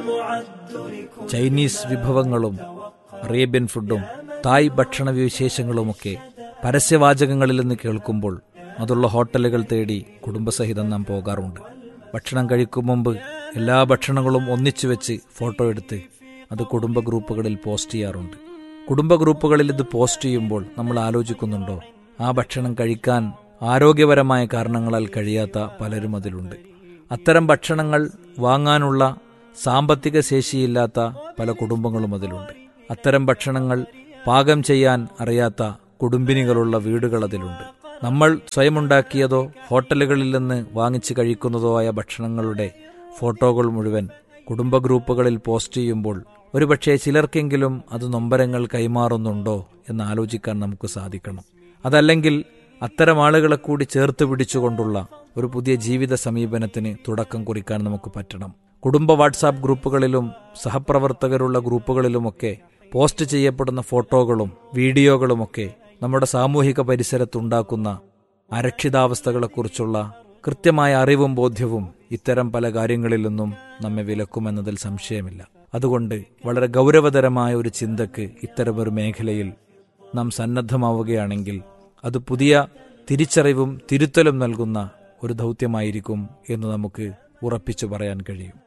Chinese വിഭവങ്ങളും Arabian ഫുഡും തായ് ഭക്ഷണ വിശേഷങ്ങളുമൊക്കെ പരസ്യവാചകങ്ങളിൽ നിന്ന് കേൾക്കുമ്പോൾ അതുള്ള ഹോട്ടലുകൾ തേടി കുടുംബസഹിതം നാം പോകാറുണ്ട് ഭക്ഷണം കഴിക്കും മുമ്പ് എല്ലാ ഭക്ഷണങ്ങളും ഒന്നിച്ചു വെച്ച് ഫോട്ടോ എടുത്ത് അത് കുടുംബ ഗ്രൂപ്പുകളിൽ പോസ്റ്റ് ചെയ്യാറുണ്ട് കുടുംബ ഗ്രൂപ്പുകളിൽ ഇത് പോസ്റ്റ് ചെയ്യുമ്പോൾ നമ്മൾ ആലോചിക്കുന്നുണ്ടോ ആ ഭക്ഷണം കഴിക്കാൻ ആരോഗ്യപരമായ കാരണങ്ങളാൽ കഴിയാത്ത പലരും അതിലുണ്ട് അത്തരം ഭക്ഷണങ്ങൾ വാങ്ങാനുള്ള സാമ്പത്തിക ശേഷിയില്ലാത്ത പല കുടുംബങ്ങളും അതിലുണ്ട് അത്തരം ഭക്ഷണങ്ങൾ പാകം ചെയ്യാൻ അറിയാത്ത കുടുംബിനികളുള്ള വീടുകൾ അതിലുണ്ട് നമ്മൾ സ്വയമുണ്ടാക്കിയതോ ഹോട്ടലുകളിൽ നിന്ന് വാങ്ങിച്ച് കഴിക്കുന്നതോ ആയ ഭക്ഷണങ്ങളുടെ ഫോട്ടോകൾ മുഴുവൻ കുടുംബ ഗ്രൂപ്പുകളിൽ പോസ്റ്റ് ചെയ്യുമ്പോൾ ഒരുപക്ഷെ ചിലർക്കെങ്കിലും അത് നൊമ്പരങ്ങൾ കൈമാറുന്നുണ്ടോ എന്ന് ആലോചിക്കാൻ നമുക്ക് സാധിക്കണം അതല്ലെങ്കിൽ അത്തരം ആളുകളെ കൂടി ചേർത്ത് പിടിച്ചുകൊണ്ടുള്ള ഒരു പുതിയ ജീവിത സമീപനത്തിന് തുടക്കം കുറിക്കാൻ നമുക്ക് പറ്റണം കുടുംബ വാട്സാപ്പ് ഗ്രൂപ്പുകളിലും സഹപ്രവർത്തകരുള്ള ഗ്രൂപ്പുകളിലുമൊക്കെ പോസ്റ്റ് ചെയ്യപ്പെടുന്ന ഫോട്ടോകളും വീഡിയോകളുമൊക്കെ നമ്മുടെ സാമൂഹിക പരിസരത്തുണ്ടാക്കുന്ന അരക്ഷിതാവസ്ഥകളെക്കുറിച്ചുള്ള കൃത്യമായ അറിവും ബോധ്യവും ഇത്തരം പല കാര്യങ്ങളിൽ നിന്നും നമ്മെ വിലക്കുമെന്നതിൽ സംശയമില്ല അതുകൊണ്ട് വളരെ ഗൗരവതരമായ ഒരു ചിന്തക്ക് ഇത്തരമൊരു മേഖലയിൽ നാം സന്നദ്ധമാവുകയാണെങ്കിൽ അത് പുതിയ തിരിച്ചറിവും തിരുത്തലും നൽകുന്ന ഒരു ദൗത്യമായിരിക്കും എന്ന് നമുക്ക് ഉറപ്പിച്ചു പറയാൻ കഴിയും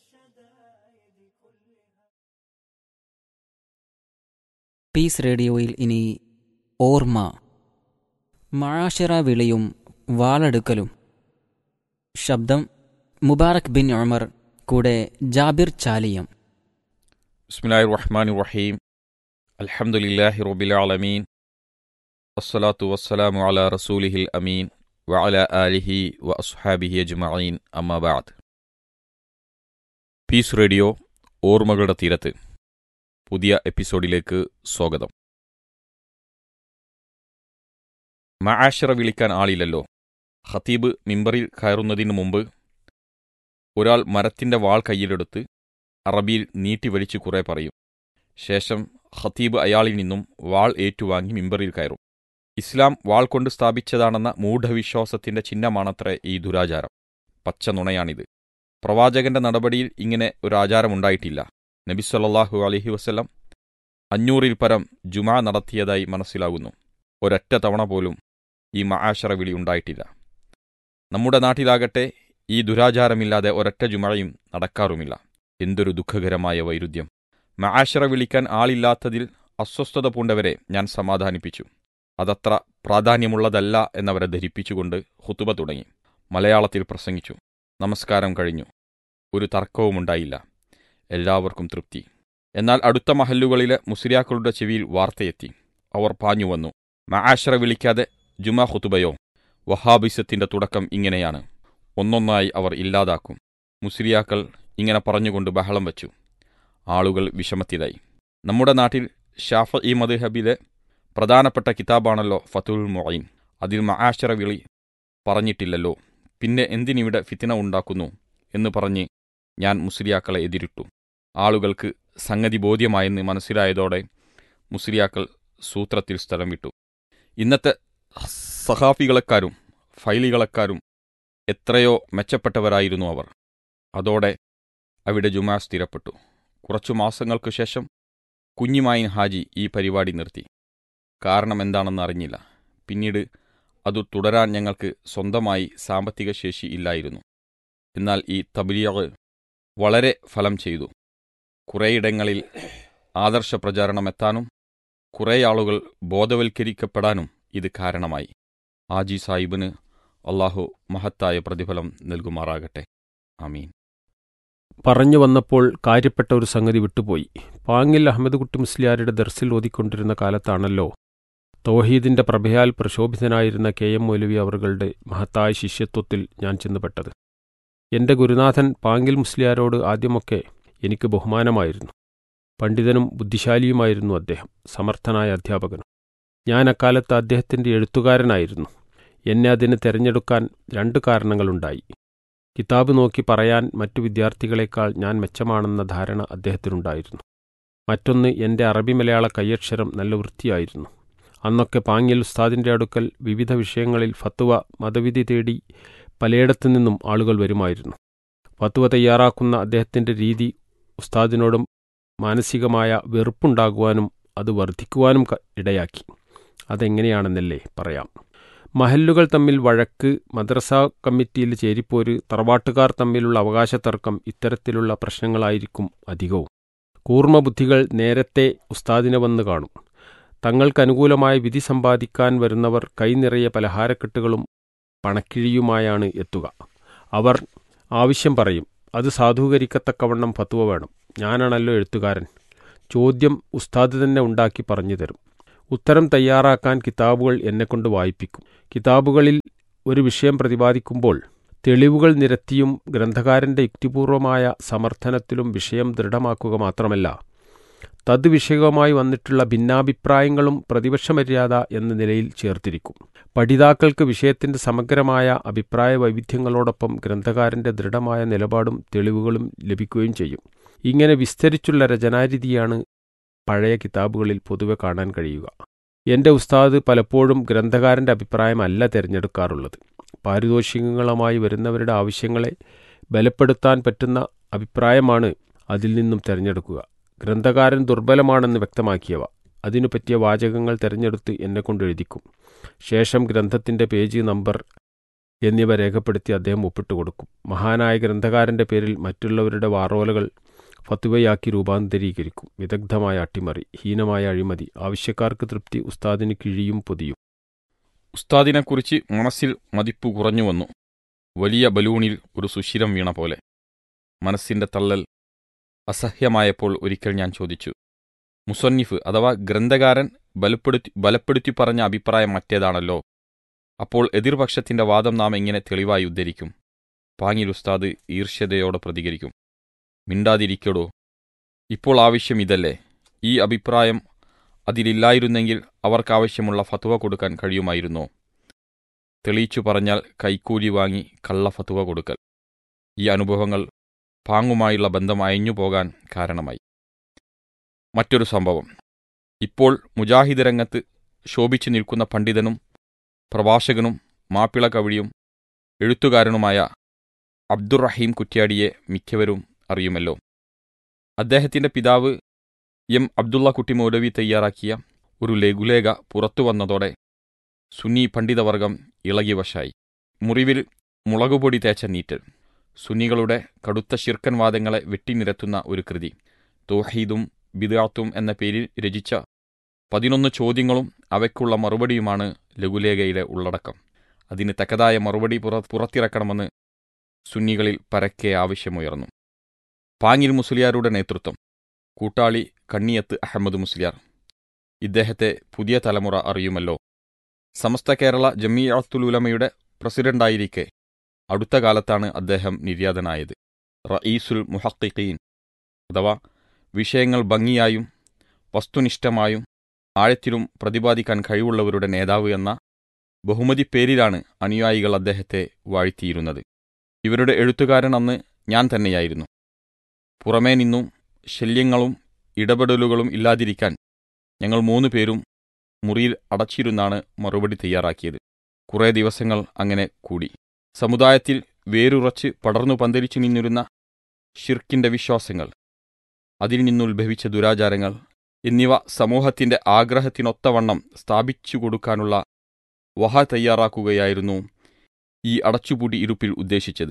പീസ് റേഡിയോയിൽ ഇനി ഓർമ്മ മഴാഷിറ വിളിയും വാളെടുക്കലും ശബ്ദം മുബാറക് ബിൻ ഉമർ കൂടെ ജാബിർ ചാലിയം ബിസ്മില്ലാഹി റഹ്മാൻ റഹീം അൽഹംദുലില്ലാഹി റബ്ബിൽ ആലമീൻ വസ്സലാത്തു വസ്സലാമു അലാ റസൂലിഹിൽ അമീൻ വഅല ആലിഹി വ അസ്ഹാബിഹി അജ്മഈൻ അമ്മാ ബഅദ് പീസ് റേഡിയോ ഓർമ്മകളുടെ തീരത്ത് പുതിയ എപ്പിസോഡിലേക്ക് സ്വാഗതം മആശറ വിളിക്കാൻ ആളില്ലല്ലോ ഖത്തീബ് മിമ്പറിൽ കയറുന്നതിനു മുമ്പ് ഒരാൾ മരത്തിന്റെ വാൾ കയ്യിലെടുത്ത് അറബിയിൽ നീട്ടിവലിച്ച് കുറെ പറയും ശേഷം ഖത്തീബ് അയാളിൽ നിന്നും വാൾ ഏറ്റുവാങ്ങി മിമ്പറിൽ കയറും ഇസ്ലാം വാൾ കൊണ്ട് സ്ഥാപിച്ചതാണെന്ന മൂഢവിശ്വാസത്തിന്റെ ചിഹ്നമാണത്രേ ഈ ദുരാചാരം പച്ച നുണയാണിത് പ്രവാചകന്റെ നടപടിയിൽ ഇങ്ങനെ ഒരു ആചാരമുണ്ടായിട്ടില്ല നബിസ്വല്ലാഹു അലഹി വസ്ലം അഞ്ഞൂറിൽ പരം ജുമാ നടത്തിയതായി മനസ്സിലാകുന്നു ഒരൊറ്റ തവണ പോലും ഈ മആശറ വിളി ഉണ്ടായിട്ടില്ല നമ്മുടെ നാട്ടിലാകട്ടെ ഈ ദുരാചാരമില്ലാതെ ഒരൊറ്റ ജുമഴയും നടക്കാറുമില്ല എന്തൊരു ദുഃഖകരമായ വൈരുദ്ധ്യം മആശറ വിളിക്കാൻ ആളില്ലാത്തതിൽ അസ്വസ്ഥത പൂണ്ടവരെ ഞാൻ സമാധാനിപ്പിച്ചു അതത്ര പ്രാധാന്യമുള്ളതല്ല എന്നവരെ ധരിപ്പിച്ചുകൊണ്ട് ഹുത്തുബ തുടങ്ങി മലയാളത്തിൽ പ്രസംഗിച്ചു നമസ്കാരം കഴിഞ്ഞു ഒരു തർക്കവുമുണ്ടായില്ല എല്ലാവർക്കും തൃപ്തി എന്നാൽ അടുത്ത മഹല്ലുകളിലെ മുസ്ലിയാക്കളുടെ ചെവിയിൽ വാർത്തയെത്തി അവർ പാഞ്ഞുവന്നു മആശറ വിളിക്കാതെ ജുമാ ഹുത്തുബയോ വഹാബിസത്തിന്റെ തുടക്കം ഇങ്ങനെയാണ് ഒന്നൊന്നായി അവർ ഇല്ലാതാക്കും മുസ്ലിയാക്കൾ ഇങ്ങനെ പറഞ്ഞുകൊണ്ട് ബഹളം വച്ചു ആളുകൾ വിഷമത്തിലായി നമ്മുടെ നാട്ടിൽ ഷാഫ ഇ മദ്ഹബിലെ പ്രധാനപ്പെട്ട കിതാബാണല്ലോ ഫതുൽ മൊയ്ൻ അതിൽ മആശറ വിളി പറഞ്ഞിട്ടില്ലല്ലോ പിന്നെ എന്തിനിവിടെ ഫിത്തിന ഉണ്ടാക്കുന്നു എന്ന് പറഞ്ഞ് ഞാൻ മുസ്ലിയാക്കളെ എതിരിട്ടു ആളുകൾക്ക് സംഗതി ബോധ്യമായെന്ന് മനസ്സിലായതോടെ മുസ്ലിയാക്കൾ സൂത്രത്തിൽ സ്ഥലം വിട്ടു ഇന്നത്തെ സഹാഫികളക്കാരും ഫൈലികളക്കാരും എത്രയോ മെച്ചപ്പെട്ടവരായിരുന്നു അവർ അതോടെ അവിടെ ജുമാ സ്ഥിരപ്പെട്ടു കുറച്ചു മാസങ്ങൾക്കു ശേഷം കുഞ്ഞിമായിൻ ഹാജി ഈ പരിപാടി നിർത്തി കാരണം എന്താണെന്ന് അറിഞ്ഞില്ല പിന്നീട് അതു തുടരാൻ ഞങ്ങൾക്ക് സ്വന്തമായി സാമ്പത്തിക ശേഷി ഇല്ലായിരുന്നു എന്നാൽ ഈ തബ്ലീഗ് വളരെ ഫലം ചെയ്തു കുറേയിടങ്ങളിൽ ആദർശ പ്രചാരണമെത്താനും കുറേ ആളുകൾ ബോധവൽക്കരിക്കപ്പെടാനും ഇത് കാരണമായി ആജി സാഹിബിന് അള്ളാഹു മഹത്തായ പ്രതിഫലം നൽകുമാറാകട്ടെ ആമീൻ പറഞ്ഞു വന്നപ്പോൾ കാര്യപ്പെട്ട ഒരു സംഗതി വിട്ടുപോയി പാങ്ങിൽ അഹമ്മദ് കുട്ടി മുസ്ലിയാരുടെ ദർസിൽ ഓതിക്കൊണ്ടിരുന്ന കാലത്താണല്ലോ തൗഹീദിന്റെ പ്രഭയാൽ പ്രശോഭിതനായിരുന്ന കെ എം മൗലവി അവറുകളുടെ മഹത്തായ ശിഷ്യത്വത്തിൽ ഞാൻ ചെന്നുപെട്ടത് എന്റെ ഗുരുനാഥൻ പാങ്ങിൽ മുസ്ലിയാരോട് ആദ്യമൊക്കെ എനിക്ക് ബഹുമാനമായിരുന്നു പണ്ഡിതനും ബുദ്ധിശാലിയുമായിരുന്നു അദ്ദേഹം സമർത്ഥനായ അധ്യാപകനും ഞാൻ അക്കാലത്ത് അദ്ദേഹത്തിന്റെ എഴുത്തുകാരനായിരുന്നു എന്നെ അതിന് തെരഞ്ഞെടുക്കാൻ രണ്ട് കാരണങ്ങളുണ്ടായി കിതാബ് നോക്കി പറയാൻ മറ്റു വിദ്യാർത്ഥികളെക്കാൾ ഞാൻ മെച്ചമാണെന്ന ധാരണ അദ്ദേഹത്തിനുണ്ടായിരുന്നു മറ്റൊന്ന് എന്റെ അറബി മലയാള കയ്യക്ഷരം നല്ല വൃത്തിയായിരുന്നു അന്നൊക്കെ പാങ്ങിൽ ഉസ്താദിന്റെ അടുക്കൽ വിവിധ വിഷയങ്ങളിൽ ഫത്തുവ മതവിധി തേടി പലയിടത്തു നിന്നും ആളുകൾ വരുമായിരുന്നു ഫത്തുവ തയ്യാറാക്കുന്ന അദ്ദേഹത്തിന്റെ രീതി ഉസ്താദിനോടും മാനസികമായ വെറുപ്പുണ്ടാകുവാനും അത് വർദ്ധിക്കുവാനും ക- ഇടയാക്കി അതെങ്ങനെയാണെന്നല്ലേ പറയാം മഹല്ലുകൾ തമ്മിൽ വഴക്ക് മദ്രസ കമ്മിറ്റിയിൽ ചേരിപ്പോര് തറവാട്ടുകാർ തമ്മിലുള്ള അവകാശ തർക്കം ഇത്തരത്തിലുള്ള പ്രശ്നങ്ങളായിരിക്കും അധികവും കൂർമ്മബുദ്ധികൾ നേരത്തെ ഉസ്താദിനെ വന്ന് കാണും തങ്ങൾക്കനുകൂലമായ വിധി സമ്പാദിക്കാൻ വരുന്നവർ കൈനിറയെ പലഹാരക്കെട്ടുകളും പണക്കിഴിയുമായാണ് എത്തുക അവർ ആവശ്യം പറയും അത് സാധൂകരിക്കത്തക്കവണ്ണം ഫത്വ വേണം ഞാനാണല്ലോ എഴുത്തുകാരൻ ചോദ്യം ഉസ്താദ് തന്നെ ഉണ്ടാക്കി പറഞ്ഞു തരും ഉത്തരം തയ്യാറാക്കാൻ കിതാബുകൾ എന്നെക്കൊണ്ട് വായിപ്പിക്കും കിതാബുകളിൽ ഒരു വിഷയം പ്രതിപാദിക്കുമ്പോൾ തെളിവുകൾ നിരത്തിയും ഗ്രന്ഥകാരന്റെ യുക്തിപൂർവമായ സമർത്ഥനത്തിലും വിഷയം ദൃഢമാക്കുക മാത്രമല്ല തദ്വിഷയവുമായി വന്നിട്ടുള്ള ഭിന്നാഭിപ്രായങ്ങളും പ്രതിപക്ഷ മര്യാദ എന്ന നിലയിൽ ചേർത്തിരിക്കും പഠിതാക്കൾക്ക് വിഷയത്തിന്റെ സമഗ്രമായ അഭിപ്രായ വൈവിധ്യങ്ങളോടൊപ്പം ഗ്രന്ഥകാരന്റെ ദൃഢമായ നിലപാടും തെളിവുകളും ലഭിക്കുകയും ചെയ്യും ഇങ്ങനെ വിസ്തരിച്ചുള്ള രചനാരീതിയാണ് പഴയ കിതാബുകളിൽ പൊതുവെ കാണാൻ കഴിയുക എന്റെ ഉസ്താദ് പലപ്പോഴും ഗ്രന്ഥകാരന്റെ അഭിപ്രായമല്ല തിരഞ്ഞെടുക്കാറുള്ളത് പാരിതോഷികങ്ങളുമായി വരുന്നവരുടെ ആവശ്യങ്ങളെ ബലപ്പെടുത്താൻ പറ്റുന്ന അഭിപ്രായമാണ് അതിൽ നിന്നും തിരഞ്ഞെടുക്കുക ഗ്രന്ഥകാരൻ ദുർബലമാണെന്ന് വ്യക്തമാക്കിയവ അതിനു പറ്റിയ വാചകങ്ങൾ തിരഞ്ഞെടുത്ത് എന്നെക്കൊണ്ട് എഴുതിക്കും ശേഷം ഗ്രന്ഥത്തിന്റെ പേജ് നമ്പർ എന്നിവ രേഖപ്പെടുത്തി അദ്ദേഹം ഒപ്പിട്ട് കൊടുക്കും മഹാനായ ഗ്രന്ഥകാരന്റെ പേരിൽ മറ്റുള്ളവരുടെ വാറോലകൾ ഫത്തുവയാക്കി രൂപാന്തരീകരിക്കും വിദഗ്ധമായ അട്ടിമറി ഹീനമായ അഴിമതി ആവശ്യക്കാർക്ക് തൃപ്തി ഉസ്താദിന് കിഴിയും പൊതിയും ഉസ്താദിനെക്കുറിച്ച് മനസ്സിൽ മതിപ്പ് കുറഞ്ഞു വന്നു വലിയ ബലൂണിൽ ഒരു സുഷിരം വീണ പോലെ മനസ്സിന്റെ തള്ളൽ അസഹ്യമായപ്പോൾ ഒരിക്കൽ ഞാൻ ചോദിച്ചു മുസന്നിഫ് അഥവാ ഗ്രന്ഥകാരൻ ബലപ്പെടുത്തി ബലപ്പെടുത്തി പറഞ്ഞ അഭിപ്രായം മറ്റേതാണല്ലോ അപ്പോൾ എതിർപക്ഷത്തിന്റെ വാദം നാം എങ്ങനെ തെളിവായി ഉദ്ധരിക്കും പാങ്ങിൽ ഉസ്താദ് ഈർഷ്യതയോടെ പ്രതികരിക്കും മിണ്ടാതിരിക്കടോ ഇപ്പോൾ ആവശ്യം ഇതല്ലേ ഈ അഭിപ്രായം അതിലില്ലായിരുന്നെങ്കിൽ അവർക്കാവശ്യമുള്ള ഫത്വ കൊടുക്കാൻ കഴിയുമായിരുന്നോ തെളിയിച്ചു പറഞ്ഞാൽ കൈക്കൂലി വാങ്ങി കള്ള ഫത്വ കൊടുക്കൽ ഈ അനുഭവങ്ങൾ പാങ്ങുമായുള്ള ബന്ധം അയഞ്ഞു പോകാൻ കാരണമായി മറ്റൊരു സംഭവം ഇപ്പോൾ മുജാഹിദ് രംഗത്ത് ശോഭിച്ചു നിൽക്കുന്ന പണ്ഡിതനും പ്രഭാഷകനും മാപ്പിള കവിഴിയും എഴുത്തുകാരനുമായ അബ്ദുറഹീം കുറ്റ്യാടിയെ മിക്കവരും അറിയുമല്ലോ അദ്ദേഹത്തിന്റെ പിതാവ് എം അബ്ദുള്ള കുട്ടി മൗലവി തയ്യാറാക്കിയ ഒരു ലഘുലേഖ പുറത്തു വന്നതോടെ സുന്നി പണ്ഡിതവർഗം ഇളകിവശായി മുറിവിൽ മുളകുപൊടി തേച്ച നീറ്റൽ സുന്നികളുടെ കടുത്ത ശിർക്കൻ വാദങ്ങളെ വെട്ടിനിരത്തുന്ന ഒരു കൃതി തോഹീദും ബിദാത്തും എന്ന പേരിൽ രചിച്ച പതിനൊന്ന് ചോദ്യങ്ങളും അവയ്ക്കുള്ള മറുപടിയുമാണ് ലഘുലേഖയിലെ ഉള്ളടക്കം അതിന് തക്കതായ മറുപടി പുറ പുറത്തിറക്കണമെന്ന് സുന്നികളിൽ പരക്കെ ആവശ്യമുയർന്നു പാങ്ങിൽ മുസ്ലിയാരുടെ നേതൃത്വം കൂട്ടാളി കണ്ണിയത്ത് അഹമ്മദ് മുസ്ലിയാർ ഇദ്ദേഹത്തെ പുതിയ തലമുറ അറിയുമല്ലോ സമസ്ത കേരള ജമീഅത്തുൽ ഉലമയുടെ പ്രസിഡന്റായിരിക്കെ അടുത്ത കാലത്താണ് അദ്ദേഹം നിര്യാതനായത് റയീസുൽ മുഹക്കിഖീൻ അഥവാ വിഷയങ്ങൾ ഭംഗിയായും വസ്തുനിഷ്ഠമായും ആഴത്തിലും പ്രതിപാദിക്കാൻ കഴിവുള്ളവരുടെ നേതാവ് എന്ന ബഹുമതി പേരിലാണ് അനുയായികൾ അദ്ദേഹത്തെ വാഴ്ത്തിയിരുന്നത് ഇവരുടെ എഴുത്തുകാരൻ അന്ന് ഞാൻ തന്നെയായിരുന്നു പുറമേ നിന്നും ശല്യങ്ങളും ഇടപെടലുകളും ഇല്ലാതിരിക്കാൻ ഞങ്ങൾ മൂന്നു പേരും മുറിയിൽ അടച്ചിരുന്നാണ് മറുപടി തയ്യാറാക്കിയത് കുറേ ദിവസങ്ങൾ അങ്ങനെ കൂടി സമുദായത്തിൽ വേരുറച്ച് പടർന്നു പന്തലിച്ചു നിന്നിരുന്ന ഷിർക്കിന്റെ വിശ്വാസങ്ങൾ അതിൽ നിന്നുത്ഭവിച്ച ദുരാചാരങ്ങൾ എന്നിവ സമൂഹത്തിന്റെ ആഗ്രഹത്തിനൊത്തവണ്ണം സ്ഥാപിച്ചു കൊടുക്കാനുള്ള വഹ തയ്യാറാക്കുകയായിരുന്നു ഈ അടച്ചുപൂടി ഇരുപ്പിൽ ഉദ്ദേശിച്ചത്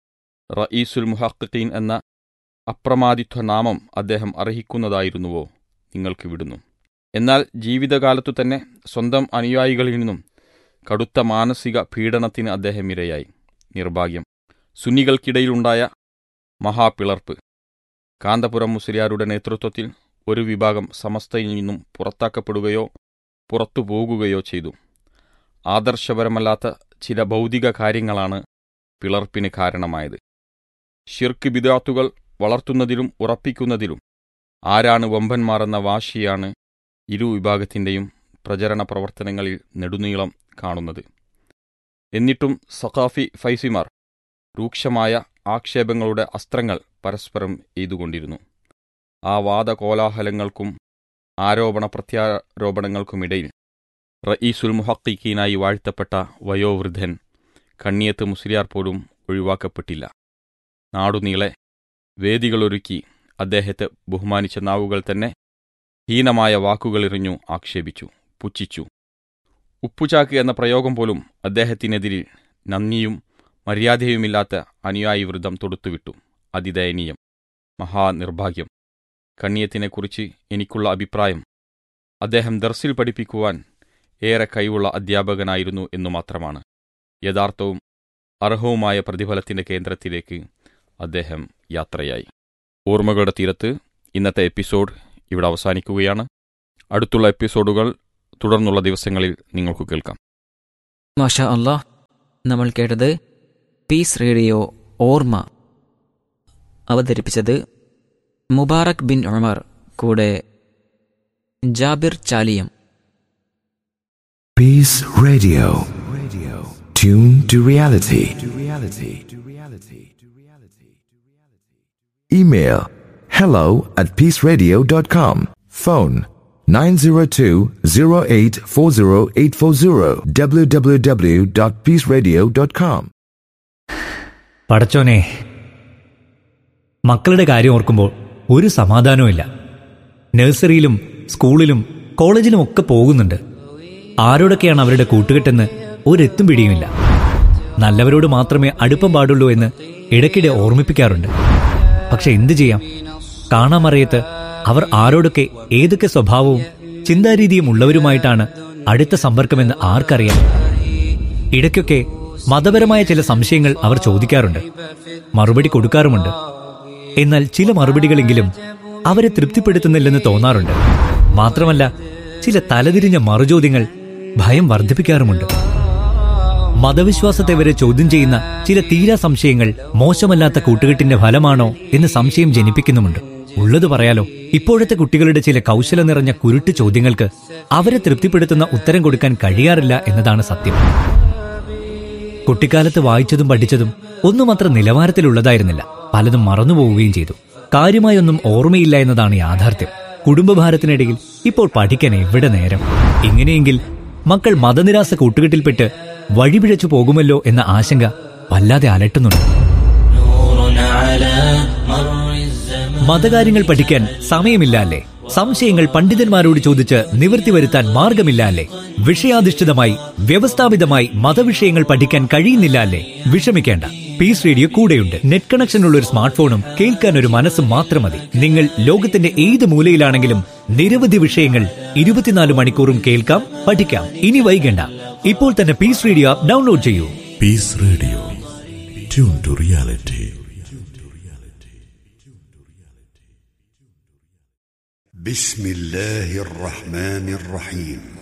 റയീസുൽ മുഹഖീൻ എന്ന അപ്രമാദിത്വ നാമം അദ്ദേഹം അർഹിക്കുന്നതായിരുന്നുവോ നിങ്ങൾക്ക് വിടുന്നു എന്നാൽ ജീവിതകാലത്തു തന്നെ സ്വന്തം അനുയായികളിൽ നിന്നും കടുത്ത മാനസിക പീഡനത്തിന് അദ്ദേഹം ഇരയായി നിർഭാഗ്യം സുന്നികൾക്കിടയിലുണ്ടായ മഹാപിളർപ്പ് കാന്തപുരം മുസ്ലിയാരുടെ നേതൃത്വത്തിൽ ഒരു വിഭാഗം സമസ്തയിൽ നിന്നും പുറത്താക്കപ്പെടുകയോ പുറത്തു പോകുകയോ ചെയ്തു ആദർശപരമല്ലാത്ത ചില ഭൗതിക കാര്യങ്ങളാണ് പിളർപ്പിന് കാരണമായത് ഷിർക്ക് ബിദാത്തുകൾ വളർത്തുന്നതിലും ഉറപ്പിക്കുന്നതിലും ആരാണ് വമ്പന്മാരെന്ന വാശിയാണ് ഇരു വിഭാഗത്തിൻ്റെയും പ്രചരണ പ്രവർത്തനങ്ങളിൽ നെടുനീളം കാണുന്നത് എന്നിട്ടും സഖാഫി ഫൈസിമാർ രൂക്ഷമായ ആക്ഷേപങ്ങളുടെ അസ്ത്രങ്ങൾ പരസ്പരം എയ്തുകൊണ്ടിരുന്നു ആ വാദകോലാഹലങ്ങൾക്കും ആരോപണ പ്രത്യാരോപണങ്ങൾക്കുമിടയിൽ റയീസുൽ മുഹക്കീനായി വാഴ്ത്തപ്പെട്ട വയോവൃദ്ധൻ കണ്ണിയത്ത് മുസ്ലിയാർ പോലും ഒഴിവാക്കപ്പെട്ടില്ല നാടുനീളെ വേദികളൊരുക്കി അദ്ദേഹത്തെ ബഹുമാനിച്ച നാവുകൾ തന്നെ ഹീനമായ വാക്കുകളെറിഞ്ഞു ആക്ഷേപിച്ചു പുച്ഛിച്ചു ഉപ്പുചാക്ക് എന്ന പ്രയോഗം പോലും അദ്ദേഹത്തിനെതിരിൽ നന്ദിയും മര്യാദയുമില്ലാത്ത അനുയായി വൃതം തൊടുത്തുവിട്ടു അതിദയനീയം മഹാനിർഭാഗ്യം കണ്ണിയത്തിനെക്കുറിച്ച് എനിക്കുള്ള അഭിപ്രായം അദ്ദേഹം ദർസിൽ പഠിപ്പിക്കുവാൻ ഏറെ കഴിവുള്ള അധ്യാപകനായിരുന്നു എന്നു മാത്രമാണ് യഥാർത്ഥവും അർഹവുമായ പ്രതിഫലത്തിന്റെ കേന്ദ്രത്തിലേക്ക് അദ്ദേഹം യാത്രയായി ഓർമ്മകളുടെ തീരത്ത് ഇന്നത്തെ എപ്പിസോഡ് ഇവിടെ അവസാനിക്കുകയാണ് അടുത്തുള്ള എപ്പിസോഡുകൾ തുടർന്നുള്ള ദിവസങ്ങളിൽ നിങ്ങൾക്ക് കേൾക്കാം മാഷ അള്ളാഹ് നമ്മൾ കേട്ടത് പീസ് റേഡിയോ ഓർമ്മ അവതരിപ്പിച്ചത് മുബാറക് ബിൻ ഉമർ കൂടെ Jabir Chaliyam Peace Radio. Radio. Tune to reality. To reality. To reality. To reality. Email hello at peaceradio.com. Phone 902-0840840 www.peaceradio.com. പടച്ചോനെ മക്കളുടെ കാര്യം ഓർക്കുമ്പോൾ ഒരു സമാധാനവുമില്ല നഴ്സറിയിലും സ്കൂളിലും കോളേജിലും ഒക്കെ പോകുന്നുണ്ട് ആരോടൊക്കെയാണ് അവരുടെ കൂട്ടുകെട്ടെന്ന് ഒരെത്തും പിടിയുമില്ല നല്ലവരോട് മാത്രമേ അടുപ്പം പാടുള്ളൂ എന്ന് ഇടയ്ക്കിടെ ഓർമ്മിപ്പിക്കാറുണ്ട് പക്ഷെ എന്തു ചെയ്യാം കാണാമറിയത്ത് അവർ ആരോടൊക്കെ ഏതൊക്കെ സ്വഭാവവും ചിന്താരീതിയും ഉള്ളവരുമായിട്ടാണ് അടുത്ത സമ്പർക്കമെന്ന് ആർക്കറിയാം ഇടയ്ക്കൊക്കെ മതപരമായ ചില സംശയങ്ങൾ അവർ ചോദിക്കാറുണ്ട് മറുപടി കൊടുക്കാറുമുണ്ട് എന്നാൽ ചില മറുപടികളെങ്കിലും അവരെ തൃപ്തിപ്പെടുത്തുന്നില്ലെന്ന് തോന്നാറുണ്ട് മാത്രമല്ല ചില തലതിരിഞ്ഞ മറുചോദ്യങ്ങൾ ഭയം വർദ്ധിപ്പിക്കാറുമുണ്ട് മതവിശ്വാസത്തെ വരെ ചോദ്യം ചെയ്യുന്ന ചില തീരാ സംശയങ്ങൾ മോശമല്ലാത്ത കൂട്ടുകെട്ടിന്റെ ഫലമാണോ എന്ന് സംശയം ജനിപ്പിക്കുന്നുമുണ്ട് ഉള്ളത് പറയാലോ ഇപ്പോഴത്തെ കുട്ടികളുടെ ചില കൗശല നിറഞ്ഞ കുരുട്ട് ചോദ്യങ്ങൾക്ക് അവരെ തൃപ്തിപ്പെടുത്തുന്ന ഉത്തരം കൊടുക്കാൻ കഴിയാറില്ല എന്നതാണ് സത്യം കുട്ടിക്കാലത്ത് വായിച്ചതും പഠിച്ചതും ഒന്നും അത്ര നിലവാരത്തിലുള്ളതായിരുന്നില്ല പലതും മറന്നുപോവുകയും ചെയ്തു കാര്യമായൊന്നും ഓർമ്മയില്ല എന്നതാണ് യാഥാർത്ഥ്യം കുടുംബഭാരത്തിനിടയിൽ ഇപ്പോൾ പഠിക്കാൻ എവിടെ നേരം ഇങ്ങനെയെങ്കിൽ മക്കൾ മതനിരാസ കൂട്ടുകെട്ടിൽപ്പെട്ട് വഴിപിഴച്ചു പോകുമല്ലോ എന്ന ആശങ്ക വല്ലാതെ അലട്ടുന്നുണ്ട് മതകാര്യങ്ങൾ പഠിക്കാൻ സമയമില്ല അല്ലേ സംശയങ്ങൾ പണ്ഡിതന്മാരോട് ചോദിച്ച് നിവൃത്തി വരുത്താൻ മാർഗമില്ല അല്ലേ വിഷയാധിഷ്ഠിതമായി വ്യവസ്ഥാപിതമായി മതവിഷയങ്ങൾ പഠിക്കാൻ കഴിയുന്നില്ല അല്ലേ വിഷമിക്കേണ്ട പീസ് റേഡിയോ കൂടെയുണ്ട് നെറ്റ് കണക്ഷൻ ഉള്ള ഒരു സ്മാർട്ട് ഫോണും കേൾക്കാൻ ഒരു മനസ്സും മാത്രം മതി നിങ്ങൾ ലോകത്തിന്റെ ഏത് മൂലയിലാണെങ്കിലും നിരവധി വിഷയങ്ങൾ ഇരുപത്തിനാല് മണിക്കൂറും കേൾക്കാം പഠിക്കാം ഇനി വൈകണ്ട ഇപ്പോൾ തന്നെ പീസ് റേഡിയോ ആപ്പ് ഡൗൺലോഡ് ചെയ്യൂ Peace Radio. Tune to reality. بسم الله الرحمن الرحيم